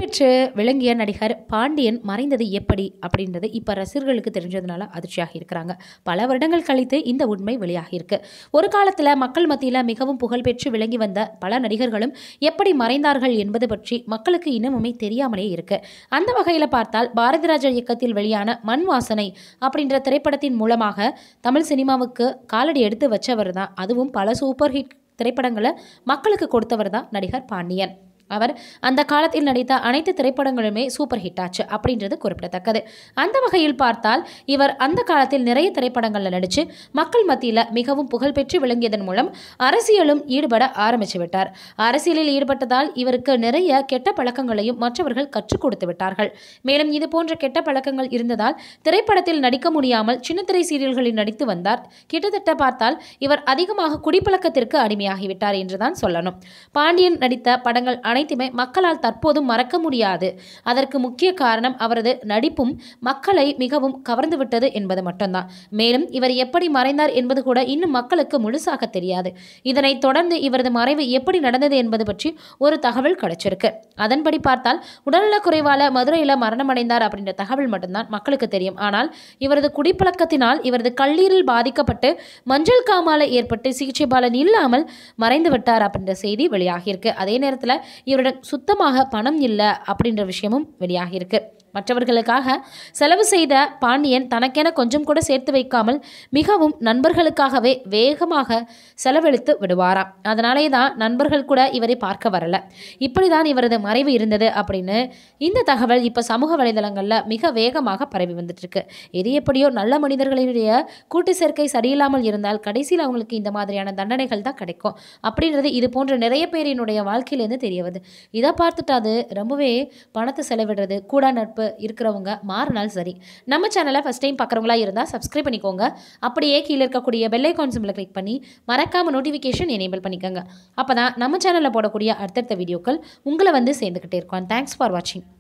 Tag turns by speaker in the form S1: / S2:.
S1: புகழ்பெற்று விளங்கிய நடிகர் பாண்டியன் மறைந்தது எப்படி அப்படின்றது இப்போ ரசிகர்களுக்கு தெரிஞ்சதுனால அதிர்ச்சியாக இருக்கிறாங்க பல வருடங்கள் கழித்து இந்த உண்மை வெளியாகியிருக்கு ஒரு காலத்தில் மக்கள் மத்தியில் மிகவும் புகழ்பெற்று விளங்கி வந்த பல நடிகர்களும் எப்படி மறைந்தார்கள் என்பது பற்றி மக்களுக்கு இன்னமுமே தெரியாமலே இருக்கு அந்த வகையில் பார்த்தால் பாரதிராஜா இயக்கத்தில் வெளியான மண் வாசனை அப்படின்ற திரைப்படத்தின் மூலமாக தமிழ் சினிமாவுக்கு காலடி எடுத்து வச்சவர் தான் அதுவும் பல சூப்பர் ஹிட் திரைப்படங்களை மக்களுக்கு கொடுத்தவர் தான் நடிகர் பாண்டியன் அவர் அந்த காலத்தில் நடித்த அனைத்து திரைப்படங்களுமே சூப்பர் ஹிட் ஆச்சு அப்படின்றது குறிப்பிடத்தக்கது அந்த வகையில் பார்த்தால் இவர் அந்த காலத்தில் நிறைய திரைப்படங்களில் நடித்து மக்கள் மத்தியில் மிகவும் புகழ்பெற்று விளங்கியதன் மூலம் அரசியலும் ஈடுபட ஆரம்பித்து விட்டார் அரசியலில் ஈடுபட்டதால் இவருக்கு நிறைய கெட்ட பழக்கங்களையும் மற்றவர்கள் கற்றுக் கொடுத்து விட்டார்கள் மேலும் இது போன்ற கெட்ட பழக்கங்கள் இருந்ததால் திரைப்படத்தில் நடிக்க முடியாமல் சின்னத்திரை சீரியல்களில் நடித்து வந்தார் கிட்டத்தட்ட பார்த்தால் இவர் அதிகமாக குடிப்பழக்கத்திற்கு அடிமையாகிவிட்டார் என்றுதான் சொல்லணும் பாண்டியன் நடித்த படங்கள் அனைத்துமே மக்களால் தற்போதும் மறக்க முடியாது அதற்கு முக்கிய காரணம் அவரது நடிப்பும் மக்களை மிகவும் கவர்ந்து விட்டது என்பது மட்டும்தான் மேலும் இவர் எப்படி மறைந்தார் என்பது கூட இன்னும் மக்களுக்கு முழுசாக தெரியாது இதனைத் தொடர்ந்து இவரது மறைவு எப்படி நடந்தது என்பது பற்றி ஒரு தகவல் கிடைச்சிருக்கு அதன்படி பார்த்தால் உடல்நலக்குறைவால மதுரையில் மரணமடைந்தார் அப்படின்ற தகவல் மட்டும்தான் மக்களுக்கு தெரியும் ஆனால் இவரது குடிப்பழக்கத்தினால் இவரது கல்லீரல் பாதிக்கப்பட்டு மஞ்சள் காமாலை ஏற்பட்டு சிகிச்சை பலன் இல்லாமல் மறைந்து விட்டார் அப்படின்ற செய்தி வெளியாகியிருக்கு அதே நேரத்தில் இவரிடம் சுத்தமாக பணம் இல்லை அப்படின்ற விஷயமும் வெளியாகியிருக்கு மற்றவர்களுக்காக செலவு செய்த பாண்டியன் தனக்கென கொஞ்சம் கூட சேர்த்து வைக்காமல் மிகவும் நண்பர்களுக்காகவே வேகமாக செலவழித்து விடுவாராம் அதனாலே தான் நண்பர்கள் கூட இவரை பார்க்க வரல இப்படி தான் இவரது மறைவு இருந்தது அப்படின்னு இந்த தகவல் இப்போ சமூக வலைதளங்களில் மிக வேகமாக பரவி வந்துட்டு இருக்கு எது எப்படியோ நல்ல மனிதர்களினுடைய கூட்டு சேர்க்கை சரியில்லாமல் இருந்தால் கடைசியில் அவங்களுக்கு இந்த மாதிரியான தண்டனைகள் தான் கிடைக்கும் அப்படின்றது இது போன்ற நிறைய பேரினுடைய வாழ்க்கையிலேருந்து தெரிய வருது இதை பார்த்துட்டு அது ரொம்பவே பணத்தை செலவிடுறது கூட நட்பு இருக்கிறவங்க மாறினால் சரி நம்ம சேனலை ஃபஸ்ட் டைம் பார்க்குறவங்களா இருந்தால் சப்ஸ்கிரைப் பண்ணிக்கோங்க அப்படியே கீழே இருக்கக்கூடிய பெல் ஐக்கான் சிம்பிளை கிளிக் பண்ணி மறக்காமல் நோட்டிஃபிகேஷன் எனேபிள் பண்ணிக்கோங்க அப்போ தான் நம்ம சேனலில் போடக்கூடிய அடுத்தடுத்த வீடியோக்கள் உங்களை வந்து சேர்ந்துக்கிட்டே இருக்கும் தேங்க்ஸ் ஃபார் வாட்சிங்